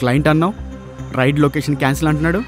Client అన్నావు ride location cancel అంటున్నాడు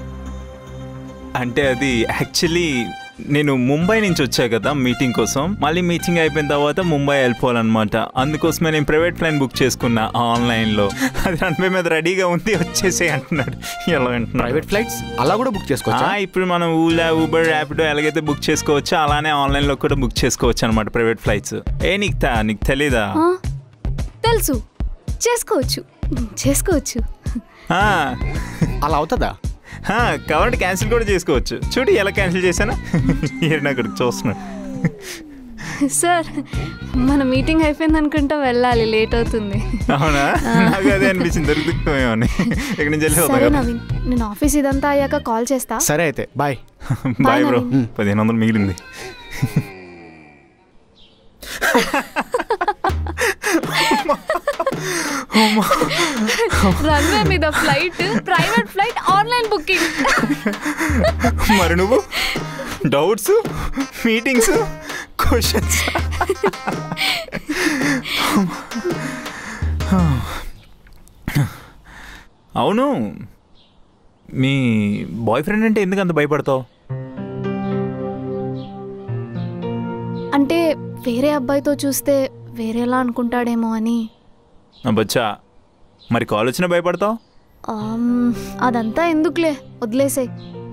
అంటే అది యాక్చువల్లీ నేను ముంబై నుంచి వచ్చా కదా మీటింగ్ కోసం మళ్ళీ మీటింగ్ అయిపోయిన తర్వాత ముంబై వెళ్ళిపోవాలన్నమాట అందుకోసమే నేను ప్రైవేట్ ప్లాన్ బుక్ చేసుకున్నా ఆన్లైన్లో అది రన్వే మీద రెడీగా ఉంది వచ్చేసే అంటున్నాడు ఎలా అంటున్నాడు ప్రైవేట్ ఫ్లైట్స్ అలా కూడా బుక్ చేసుకోవచ్చా ఆ, ఇప్పుడు మనం ఊలా ఊబర్ ర్యాపిడో ఎలాగైతే బుక్ చేసుకోవచ్చో అలానే ఆన్లైన్లో కూడా బుక్ చేసుకోవచ్చు అనమాట ప్రైవేట్ ఫ్లైట్స్ ఏ నీకు తా నీకు తెలీదా ఆ, తెలుసు చేసుకోవచ్చు చేసుకోవచ్చు ఆ, అలా అవుతుందా ఆ, కావాలంటే క్యాన్సిల్ కూడా చేసుకోవచ్చు చూడు ఎలా క్యాన్సిల్ చేశానా ఈయన అక్కడ చూస్తున్నాడు సార్ మన మీటింగ్ అయిపోయింది అనుకుంటా వెళ్ళాలి లేట్ అవుతుంది అవునా నాకు అదే అనిపించింది దొరుకుతుందేమో అని ఇక్కడి నుంచి వెళ్ళి సరే నవీన్ నేను ఆఫీస్ ఇదంతా అయ్యాక కాల్ చేస్తా సరే అయితే బాయ్ బాయ్ బ్రో నవీన్. పదిహేను వందలు మిగిలింది రన్వే మీద flight private flight online booking మరి నువ్వు డౌట్స్ మీటింగ్స్ క్వశ్చన్స్ అవును మీ బాయ్ ఫ్రెండ్ అంటే ఎందుకు అంత భయపడతావు అంటే వేరే అబ్బాయితో చూస్తే వేరేలా అనుకుంటాడేమో అని బచ్చా మరి కాల్ వచ్చినా భయపడతావు ఆమ్, అదంతా ఎందుకులే వదిలేసాయి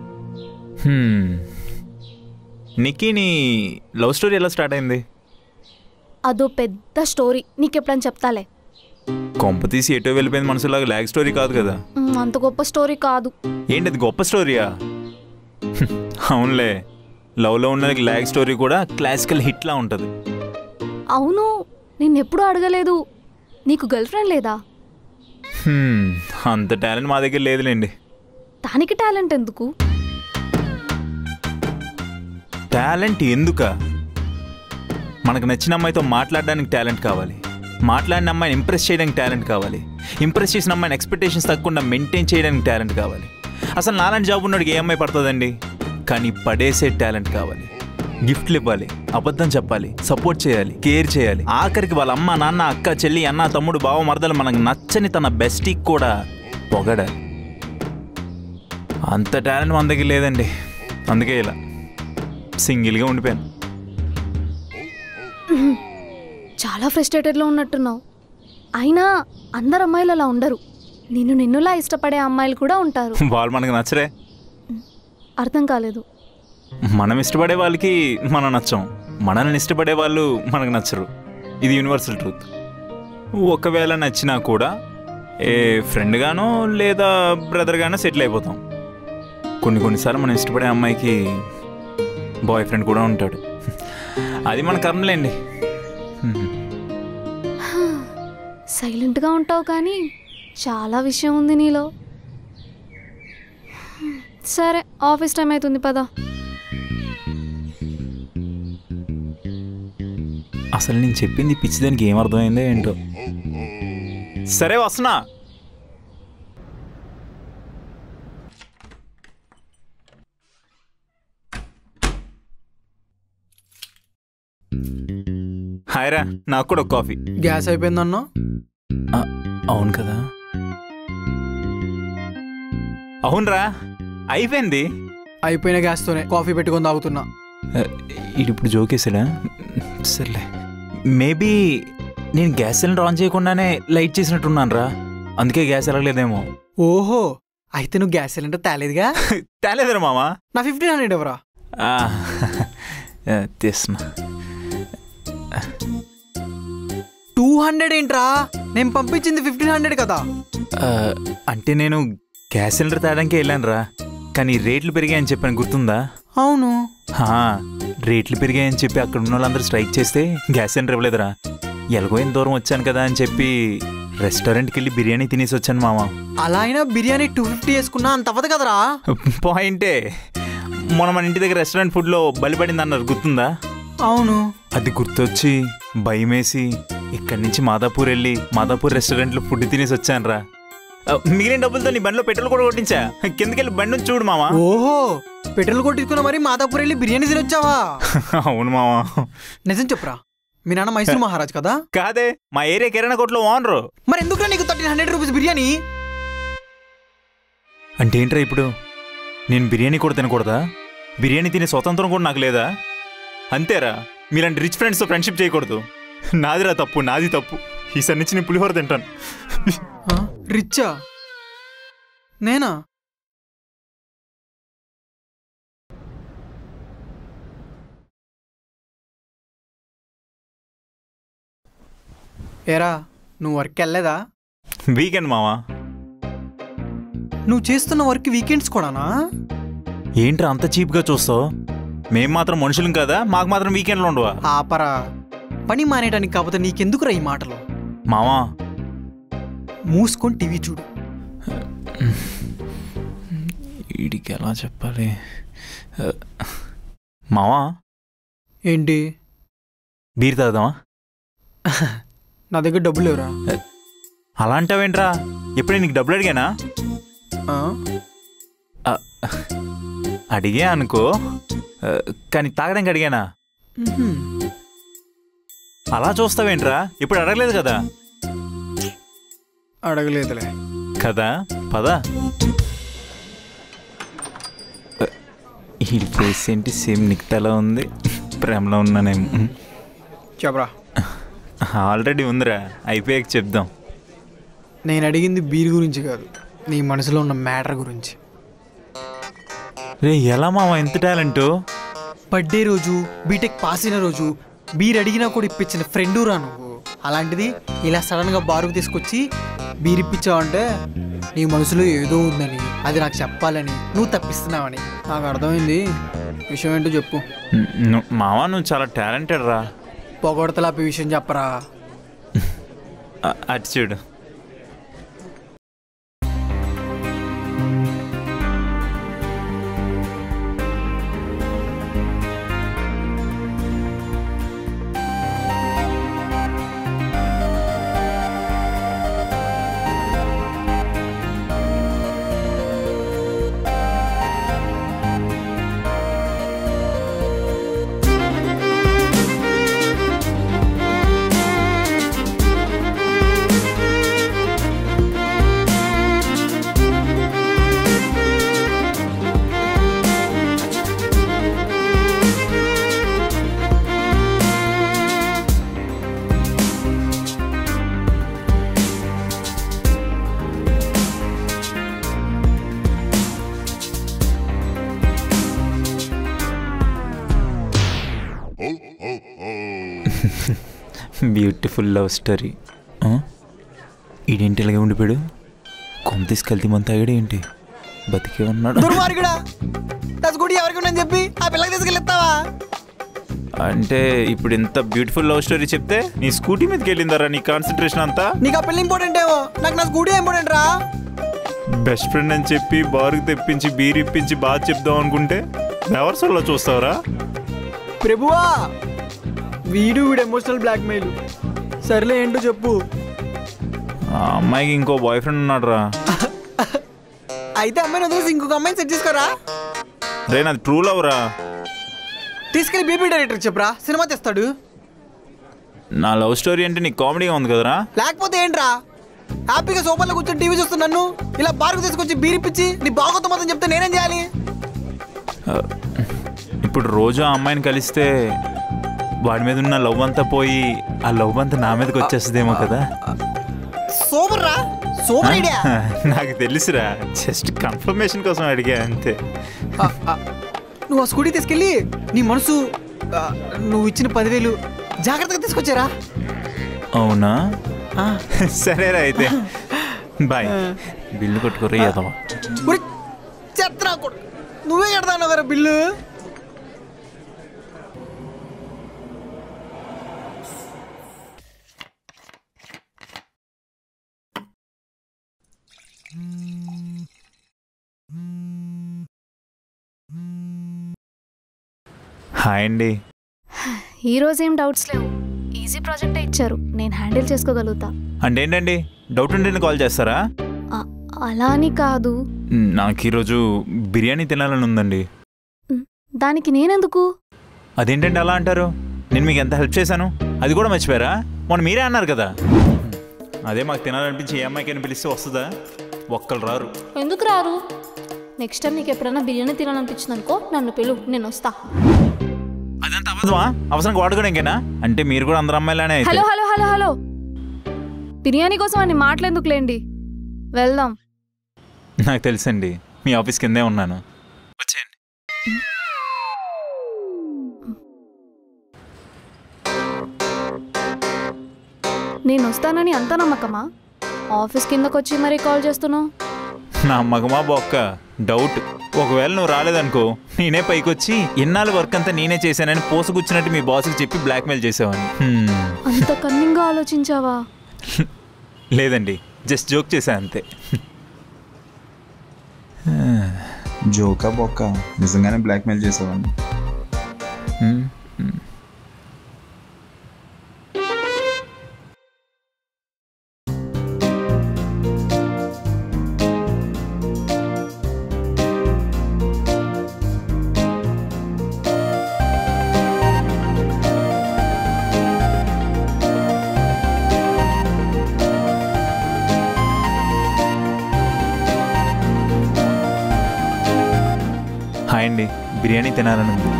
నిక్కీ నీ లవ్ స్టోరీ ఎలా స్టార్ట్ అయింది అదో పెద్ద స్టోరీ నీకెప్పుడని చెప్తాలే కొంప తీసి ఎటో వెళ్ళిపోయింది మనసులాగా ల్యాగ్ స్టోరీ కాదు కదా మ్, అంత గొప్ప స్టోరీ కాదు ఏంటి అది గొప్ప స్టోరీయా హ్మ్, అవునులే లవ్లో ఉన్న ల్యాగ్ స్టోరీ కూడా క్లాసికల్ హిట్లా ఉంటుంది అవును నిన్నెప్పుడు అడగలేదు నీకు గర్ల్ ఫ్రెండ్ లేదా హ్మ్, అంత టాలెంట్ మా దగ్గర లేదులేండి దానికి టాలెంట్ ఎందుకు టాలెంట్ ఎందుక మనకు నచ్చిన అమ్మాయితో మాట్లాడడానికి టాలెంట్ కావాలి మాట్లాడిన అమ్మాయిని ఇంప్రెస్ చేయడానికి టాలెంట్ కావాలి ఇంప్రెస్ చేసిన అమ్మాయిని ఎక్స్పెక్టేషన్స్ తగ్గకుండా మెయింటైన్ చేయడానికి టాలెంట్ కావాలి అసలు నాలాంటి జాబ్ ఉన్నోడికి ఏ అమ్మాయి పడుతుందండి కానీ పడేసే టాలెంట్ కావాలి గిఫ్ట్లు ఇవ్వాలి అబద్ధం చెప్పాలి సపోర్ట్ చేయాలి కేర్ చేయాలి ఆఖరికి వాళ్ళ అమ్మ నాన్న అక్క చెల్లి అన్న తమ్ముడు బావ మరదలు మనకు నచ్చని తన బెస్టీకి కూడా పొగడాలి అంత టాలెంట్ మన దగ్గర లేదండి అందుకే ఇలా సింగిల్గా ఉండిపోయాను చాలా ఫ్రస్ట్రేటెడ్లో ఉన్నట్టున్నావు అయినా అందరు అమ్మాయిలు అలా ఉండరు నిన్ను నిన్నులా ఇష్టపడే అమ్మాయిలు కూడా ఉంటారు వాళ్ళు మనకు నచ్చరే అర్థం కాలేదు మనం ఇష్టపడే వాళ్ళకి మనం నచ్చం మనల్ని ఇష్టపడే వాళ్ళు మనకు నచ్చరు ఇది యూనివర్సల్ ట్రూత్ ఒకవేళ నచ్చినా కూడా ఏ ఫ్రెండ్గానో లేదా బ్రదర్గానో సెటిల్ అయిపోతాం కొన్ని కొన్నిసార్లు మనం ఇష్టపడే అమ్మాయికి బాయ్ ఫ్రెండ్ కూడా ఉంటాడు అది మన కర్మలేండి సైలెంట్గా ఉంటావు కానీ చాలా విషయం ఉంది నీలో సరే ఆఫీస్ టైం అవుతుంది పదా అసలు నేను చెప్పింది పిచ్చిదానికి ఏం అర్థమైందో ఏంటో సరే వస్తున్నా హాయ్ రా నాకు కూడా ఒక కాఫీ గ్యాస్ అయిపోయిందన్నా ఆ, అవును కదా అవునరా అయిపోయింది అయిపోయిన గ్యాస్తోనే కాఫీ పెట్టుకొని తాగుతున్నా ఆ, ఈడిప్పుడు జోకేసాడా సర్లే మేబీ నేను గ్యాస్ సిలిండర్ ఆన్ చేయకుండానే లైట్ చేసినట్టున్నాను రా అందుకే గ్యాస్ ఎలగలేదేమో ఓహో అయితే నువ్వు గ్యాస్ సిలిండర్ తేలేదుగా తేలేదురా మామా నా ఫిఫ్టీన్ హండ్రెడ్ ఎవరా ఆ, ఆ, తీస్తున్నా టూ హండ్రెడ్ ఏంట్రా నేను పంపించింది ఫిఫ్టీన్ హండ్రెడ్ కదా ఆ, అంటే నేను గ్యాస్ సిలిండర్ తేడానికి వెళ్ళాను రా కానీ రేట్లు పెరిగాయని చెప్పాను గుర్తుందా అవును హా, రేట్లు పెరిగాయని చెప్పి అక్కడ ఉన్న వాళ్ళందరూ స్ట్రైక్ చేస్తే గ్యాస్ సిలిండర్ ఇవ్వలేదురా ఎలాగో ఎంత దూరం వచ్చాను కదా అని చెప్పి రెస్టారెంట్కి వెళ్ళి బిర్యానీ తినేసి వచ్చాను మామ అలా అయినా బిర్యానీ టూ ఫిఫ్టీ వేసుకున్నా అంత అవ్వదు కదరా పాయింటే మొన్న మన ఇంటి దగ్గర రెస్టారెంట్ ఫుడ్లో బలిపడింది అన్నారు గుర్తుందా అవును అది గుర్తొచ్చి భయమేసి ఇక్కడి నుంచి మాదాపూర్ వెళ్ళి మాదాపూర్ రెస్టారెంట్లో ఫుడ్ తినేసి వచ్చాను రా మిగిలిన డబ్బులతో నీ బండిలో పెట్రోల్ కూడా కొట్టించా కిందకెళ్ళి బండి నుంచి చూడు మామా ఓహో పెట్రోల్ కొట్టించుకున్న మరి మాదాపూర్ వెళ్ళి బిర్యానీ తినొచ్చావా అవును మామా నిజం చెప్పురా మీ నాన్న మైసూర్ మహారాజ్ కదా కాదే మా ఏరియా కిరాణా కొట్లో ఓనరు మరి ఎందుకురా నీకు థర్టీన్ హండ్రెడ్ రూపీస్ బిర్యానీ అంటే ఏంట్రా ఇప్పుడు నేను బిర్యానీ కూడా తినకూడదా బిర్యానీ తినే స్వతంత్రం కూడా నాకు లేదా అంతేరా మీలాంటి రిచ్ ఫ్రెండ్స్తో ఫ్రెండ్షిప్ చేయకూడదు నాదిరా తప్పు నాది తప్పు ఈసారి నుంచి నేను పులిహోర తింటాను ఆ, రిచ్చా నేనా ఏరా నువ్వు వర్క్ వెళ్ళలేదా వీకెండ్ మావా నువ్వు చేస్తున్న వర్క్ వీకెండ్స్ కూడానా ఏంట్రా అంత చీప్గా చూస్తావు మేం మాత్రం మనుషులం కదా మాకు మాత్రం వీకెండ్లో ఉండవా ఆపరా పని మానేయడానికి కాకపోతే నీకెందుకురా ఈ మాటలు మావా మూసుకొని టీవీ చూడు వీడికి ఎలా చెప్పాలి మావా ఏంటి బీర్ తాగుదామా నా దగ్గర డబ్బులు లేవురా అలా అంటావేంట్రా ఎప్పుడే నీకు డబ్బులు అడిగానా ఆ? అడిగా అనుకో ఆ, కానీ తాగడానికి అడిగానా మ్హూ. అలా చూస్తావేంట్రా ఇప్పుడు అడగలేదు కదా అడగలేదులే కదా పదా ఈ ఫేస్ ఏంటి సేమ్ నిక్తలా ఉంది ప్రేమలో ఉన్నానేమో చెప్పరా ఆల్రెడీ ఉందిరా అయిపోయాక చెప్దాం నేను అడిగింది బీర్ గురించి కాదు నీ మనసులో ఉన్న మ్యాటర్ గురించి రే ఎలా మామ ఎంత టాలెంట్ బర్త్డే రోజు బీటెక్ పాస్ అయిన రోజు బీర్ అడిగినా కూడా ఇప్పించిన ఫ్రెండు రా నువ్వు అలాంటిది ఇలా సడన్గా బారుకు తీసుకొచ్చి బీర్ ఇప్పించావంటే నీ మనసులో ఏదో ఉందని అది నాకు చెప్పాలని నువ్వు తప్పిస్తున్నావని నాకు అర్థమైంది విషయం ఏంటో చెప్పు ను- మామ నువ్వు చాలా టాలెంటెడ్ రా పొగడతలాపి విషయం చెప్పరా అ- అటు చూడు బ్యూటిఫుల్ లవ్ స్టోరీ ఈడేంటి ఇలాగే ఉండిపోయాడు కొంత తీసుకెళ్తే మన తాగాడు ఏంటి బతికే ఉన్నాడు దుర్మార్గుడా దశగుడి ఎవరికి ఉందని చెప్పి ఆ పిల్లకి తీసుకెళ్ళిస్తావా అంటే ఇప్పుడు ఇంత బ్యూటిఫుల్ లవ్ స్టోరీ చెప్తే నీ స్కూటీ మీదకి వెళ్ళిందరా నీ కాన్సన్ట్రేషన్ అంతా నీకు ఆ పిల్ల ఇంపార్టెంట్ ఏమో నాకు నా స్కూటీ ఇంపార్టెంట్ రా బెస్ట్ ఫ్రెండ్ అని చెప్పి బారుకు తెప్పించి బీర్ ఇప్పించి బాగా చెప్దాం అనుకుంటే ఎవరిసోలో చూస్తావురా ప్రభువా వీడు వీడు ఎమోషనల్ బ్లాక్మెయిల్ సర్లే ఏంటో చెప్పు ఆ అమ్మాయికి ఇంకో బాయ్ ఫ్రెండ్ ఉన్నాడు రా అయితే అమ్మాయిని వదిలేసి ఇంకొక అమ్మాయిని సెట్ చేసుకోరా రే నాది ట్రూ లవ్ రా తీసుకెళ్లి బీపీ డైరెక్టర్ చెప్పరా సినిమా తెస్తాడు నా లవ్ స్టోరీ అంటే నీకు కామెడీగా ఉంది కదరా లేకపోతే ఏంట్రా హ్యాపీగా సోఫాలో కూర్చొని టీవీ చూస్తున్నా నన్ను ఇలా బార్కు తీసుకొచ్చి బీరిపిచ్చి నీ బాగోతో మొత్తం చెప్తే నేనేం చేయాలి ఇప్పుడు రోజు ఆ అమ్మాయిని కలిస్తే వాడి మీద ఉన్న లవ్ అంతా పోయి ఆ లవ్ అంతా నా మీదకి వచ్చేస్తుందేమో కదా సూపర్ రా సూపర్ ఐడియా నాకు తెలుసురా జస్ట్ కన్ఫర్మేషన్ కోసం అడిగా అంతే నువ్వు ఆ స్కూటీ తీసుకెళ్ళి నీ మనసు ఆ, నువ్వు ఇచ్చిన పదివేలు జాగ్రత్తగా తీసుకొచ్చారా అవునా ఆ. సరేరా అయితే బాయ్ బిల్లు కొట్టుకోరా ఏదవా ఒరేయ్, చెత్త నా కొడుకు. నువ్వే కడతాను కదా బిల్లు హాయ్ అండి ఈ రోజు ఏం డౌట్స్ లేవు ఈజీ ప్రాజెక్టే ఇచ్చారు నేను హ్యాండిల్ చేసుకోగలుగుతా అంటే ఏంటండి డౌట్ ఉంటేనే కాల్ చేస్తారా అ- అలా అని కాదు నాకు ఈరోజు బిర్యానీ తినాలని ఉందండి దానికి నేనెందుకు అదేంటండి అలా అంటారు నేను మీకు ఎంత హెల్ప్ చేశాను అది కూడా మర్చిపోయారా మొన్న మీరే అన్నారు కదా అదే మాకు తినాలనిపించి ఏ అమ్మాయికైనా పిలిస్తే వస్తుందా ఒక్కరు రారు ఎందుకు రారు నెక్స్ట్ టైం నీకు ఎప్పుడైనా బిర్యానీ తినాలనిపించింది అనుకో నన్ను పిలు నేను వస్తా అదంతా అవసరమా అవసరం వాడుకోవడం ఇంకేనా అంటే మీరు కూడా అందరు అమ్మాయిలానే అయితే hello hello hello hello biryani కోసం అన్ని మాటలెందుకు లేండి వెళ్దాం నాకు తెలుసండి మీ ఆఫీస్ కిందే ఉన్నాను వచ్చేయండి నేను వస్తానని అంత నమ్మకమా ఆఫీస్ కిందకు వచ్చి మరీ కాల్ చేస్తున్నావు నా మగమా బొక్క డౌట్ ఒకవేళ నువ్వు రాలేదనుకో నేనే పైకొచ్చి ఇన్నాళ్ళు వర్క్ అంతా నేనే చేశానని పోసుకొచ్చినట్టు మీ బాస్కి చెప్పి బ్లాక్మెయిల్ చేసేవాడిని హ్మ్. అంత కన్నింగా ఆలోచించావా లేదండి జస్ట్ జోక్ చేశా అంతే జోకా బొక్క నిజంగానే బ్లాక్మెయిల్ చేసేవాడిని హ్మ్. హ్మ్. హాయ్ అండి బిర్యానీ తినాలని ఉంది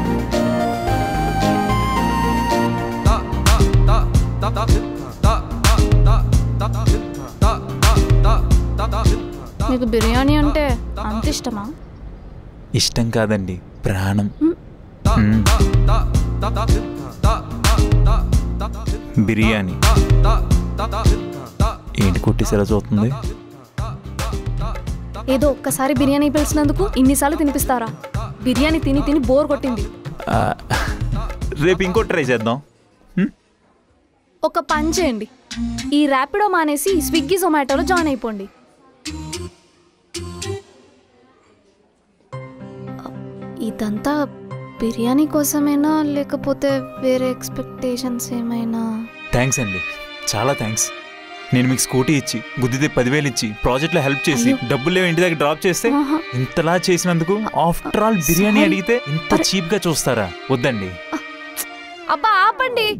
నీకు బిర్యానీ అంటే అంత ఇష్టమా ఇష్టం కాదండి ప్రాణం హ్మ్. హ్మ్. బిర్యానీ ఏంటి కొట్టేసారా చూస్తుంది ఏదో ఒక్కసారి బిర్యానీ పిలిచినందుకు ఇన్నిసార్లు తినిపిస్తారా బిర్యానీ తిని తిని బోర్ కొట్టింది ఆ, రేపు ఇంకో ట్రై చేద్దాం హ్మ్? ఒక పని చేయండి ఈ ర్యాపిడో మానేసి స్విగ్గీ జొమాటోలో జాయిన్ అయిపోండి ఇదంతా బిర్యానీ కోసమేనా లేకపోతే వేరే ఎక్స్పెక్టేషన్స్ ఏమైనా థ్యాంక్స్ అండి చాలా థ్యాంక్స్ నేను మీకు స్కూటీ ఇచ్చి గుద్దితే పదివేలు ఇచ్చి ప్రాజెక్ట్లో హెల్ప్ చేసి అయ్యో. డబ్బులు లేవు ఇంటి దగ్గర డ్రాప్ చేస్తే ఆహా. ఇంతలా చేసినందుకు ఆఫ్టర్ ఆల్ బిర్యానీ Sorry. అడిగితే ఇంత చీప్ గా చూస్తారా వద్దండి అబ్బా ఆపండి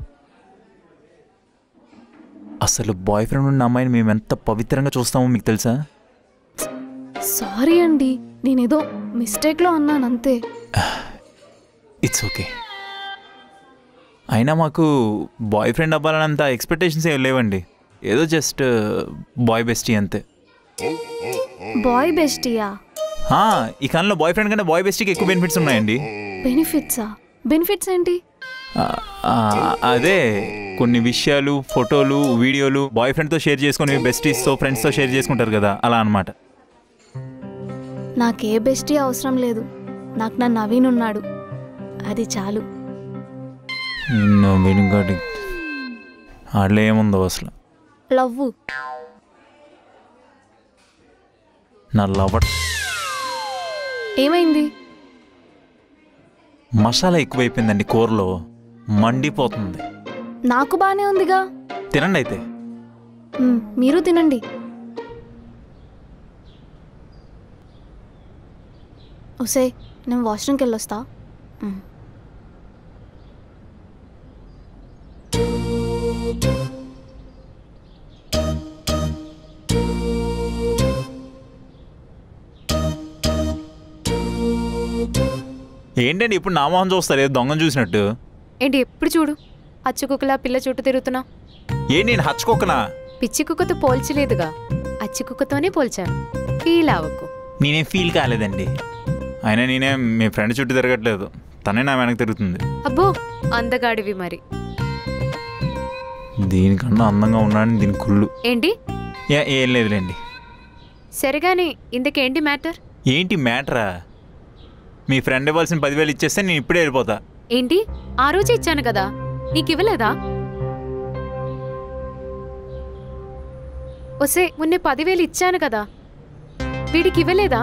అసలు బాయ్ ఫ్రెండ్ ఉన్న అమ్మాయిని మేము ఎంత పవిత్రంగా చూస్తామో మీకు తెలుసా సారీ అండి నేనేదో మిస్టేక్లో అన్నాను అంతే ఇట్స్ ఓకే అయినా మాకు బాయ్ ఫ్రెండ్ అవ్వాలన్నంత ఎక్స్పెక్టేషన్స్ ఏం లేవండి ఏదో జస్ట్ బాయ్ బెస్టీ అంతే బాయ్ బెస్టియా ఆ, ఈ కాలంలో బాయ్ ఫ్రెండ్ కంటే బాయ్ బెస్టీకి ఎక్కువ బెనిఫిట్స్ ఉన్నాయండి బెనిఫిట్సా బెనిఫిట్స్ ఏంటి ఆ, ఆ, అదే కొన్ని విషయాలు ఫోటోలు వీడియోలు బాయ్ ఫ్రెండ్తో షేర్ చేసుకొని బెస్టీస్తో ఫ్రెండ్స్తో షేర్ చేసుకుంటారు కదా అలా అనమాట నాకే బెస్టీ అవసరం లేదు నాకు నా నవీన్ ఉన్నాడు అది చాలు వెనుగాడి ఆడలో ఏముందో అసలు లవ్వు నా లవర్ ఏమైంది మసాలా ఎక్కువైపోయిందండి కూరలో మండిపోతుంది నాకు బానే ఉందిగా తినండి అయితే మ్, మీరు తినండి ఒసే నేను వాష్రూమ్కి వెళ్ళొస్తా మ్. ఏంటండి ఇప్పుడు నా మొహం చూస్తారు ఏదో దొంగను చూసినట్టు ఏంటి ఎప్పుడు చూడు అచ్చు కుక్కలా పిల్ల చుట్టూ తిరుగుతున్నా ఏంటి నేను హచ్చుకోకనా పిచ్చి కుక్కతో పోల్చలేదుగా అచ్చి కుక్కతోనే పోల్చాను ఫీల్ అవ్వకు నేనేం ఫీల్ కాలేదండి అయినా నేనే మీ ఫ్రెండ్ చుట్టూ తిరగట్లేదు తనే నా వెనక తిరుగుతుంది అబ్బో అందగాడివి మరి దీనికన్నా అందంగా ఉన్నాడని దీని కుళ్ళు ఏంటి ఏ ఏం లేదులేండి సరిగాని ఇంతకేంటి మ్యాటర్ ఏంటి మ్యాటరా మీ ఫ్రెండ్ ఇవ్వాల్సిన పదివేలు ఇచ్చేస్తే నేను ఇప్పుడే వెళ్ళిపోతా ఏంటి ఆ రోజే ఇచ్చాను కదా నీకు ఇవ్వలేదా ఒసే మొన్న పదివేలు ఇచ్చాను కదా వీడికి ఇవ్వలేదా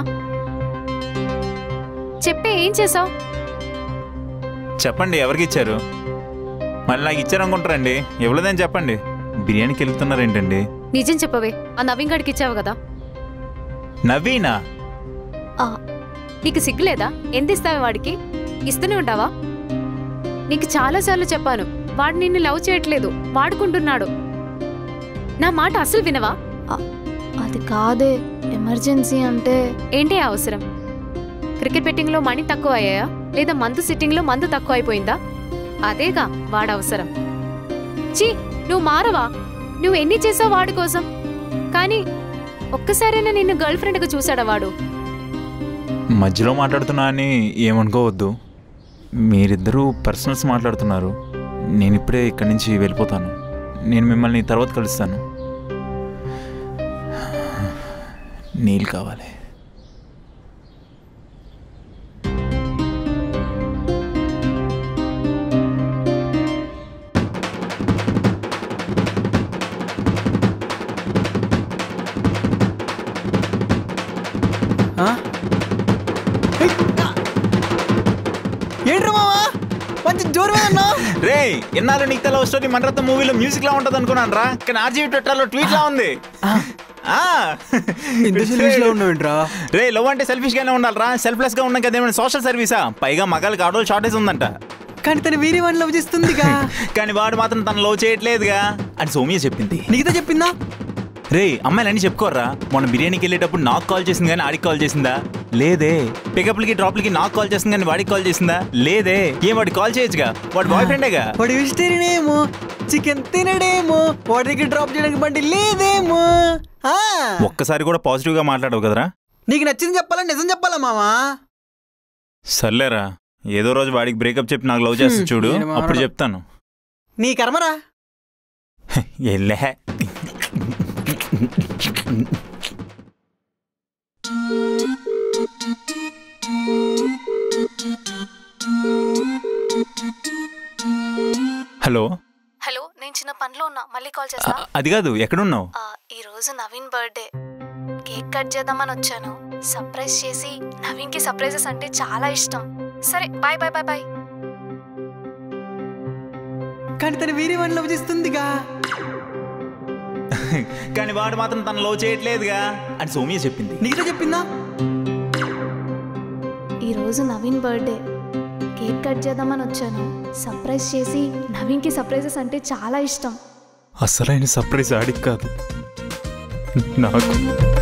చెప్పే ఏం చేసావు చెప్పండి ఎవరికి ఇచ్చారు మళ్ళీ నాకు ఇచ్చారనుకుంటారండి ఇవ్వలేదని చెప్పండి బిర్యానీకి వెళ్తున్నారేంటండి నిజం చెప్పవే ఆ నవీన్ గడికి ఇచ్చావు కదా నవీనా ఆ, నీకు సిగ్గులేదా ఎంత ఇస్తావే వాడికి ఇస్తూనే ఉంటావా నీకు చాలాసార్లు చెప్పాను వాడు నిన్ను లవ్ చేయట్లేదు వాడుకుంటున్నాడు నా మాట అసలు వినవా అది కాదే ఎమర్జెన్సీ అంటే ఏంటి ఆ అవసరం క్రికెట్ బెట్టింగ్లో మనీ తక్కువ అయ్యాయా లేదా మందు సిట్టింగ్లో మందు తక్కువ అయిపోయిందా అదేగా వాడు అవసరం చీ నువ్వు మారవా నువ్వు ఎన్ని చేసావు వాడి కోసం కానీ ఒక్కసారైనా నిన్ను గర్ల్ ఫ్రెండ్గా చూసాడా వాడు మధ్యలో మాట్లాడుతున్నా అని ఏమనుకోవద్దు మీరిద్దరూ పర్సనల్స్ మాట్లాడుతున్నారు నేను ఇప్పుడే ఇక్కడి నుంచి వెళ్ళిపోతాను నేను మిమ్మల్ని తర్వాత కలుస్తాను నీళ్ళు కావాలి ఆ? ఏయ్! ఏంట్రా మావా మంచి జోరు మీద ఉన్నావు రే ఎన్నాళ్ళు నీకు లవ్ స్టోరీ మనరత్న మూవీలో మ్యూజిక్ లా ఉంటది అనుకున్నాను రా కానీ ఆర్జీవి ట్విట్టర్లో ట్వీట్ లా ఉంది ఆ. ఇంత సెల్ఫిష్ లో ఉన్నావేంట్రా రే లవ్ అంటే సెల్ఫిష్ గానే ఉండాలిరా సెల్ఫ్లెస్ గా ఉన్నాం కదా ఏమైనా సోషల్ సర్వీసా పైగా మగాళ్ళకి ఆడోళ్ళు షార్టేజ్ ఉందంట కానీ తను వేరే వాడిని లవ్ చేస్తుందిగా కానీ వాడు మాత్రం తను లవ్ చేయట్లేదుగా అని సోమియ చెప్పింది నీకుతో చెప్పిందా రే అమ్మాయిలు అన్ని చెప్పుకోర్రా మొన్న బిర్యానీకి వెళ్ళేటప్పుడు నాకు కాల్ చేసింది కానీ ఆడికి కాల్ చేసిందా లేదే పికప్లకి డ్రాప్లకి నాకు కాల్ చేసింది కానీ వాడికి కాల్ చేసిందా లేదే ఏం వాడికి కాల్ చేయొచ్చుగా వాడు బాయ్ ఫ్రెండేగా వాడు వెజిటేరియన్ ఏమో చికెన్ తినడేమో వాడి దగ్గర డ్రాప్ చేయడానికి బండి లేదేమో ఆ, ఒక్కసారి కూడా పాజిటివ్ గా మాట్లాడవు కదరా నీకు నచ్చింది చెప్పాలా నిజం చెప్పాలా మామా సర్లేరా ఏదో రోజు వాడికి బ్రేకప్ చెప్పి నాకు లవ్ చేస్తా హ్మ్, చూడు నేను మాట్లాడ- అప్పుడు చెప్తాను నీ కర్మరా ఎల్లే హలో హలో నేను చిన్న పనిలో ఉన్నా మళ్ళీ కాల్ చేస్తా అ- అది కాదు ఎక్కడున్నావు ఆ, ఈ రోజు నవీన్ బర్త్డే కేక్ కట్ చేద్దామని వచ్చాను సర్ప్రైజ్ చేసి నవీన్కి సర్ప్రైజెస్ అంటే చాలా ఇష్టం సరే బాయ్ బాయ్ బాయ్ బాయ్ కానీ తను వేరే వాడిని లవ్ చేస్తుందిగా కానీ వాడు మాత్రం తను లవ్ చేయట్లేదుగా అని సోమియ చెప్పింది నీకుతో చెప్పిందా ఈ రోజు నవీన్ బర్త్డే కేక్ కట్ చేద్దామని వచ్చాను సర్ప్రైజ్ చేసి నవీన్కి సర్ప్రైజెస్ అంటే చాలా ఇష్టం అసలైన సర్ప్రైజ్ ఆడికి కాదు నాకు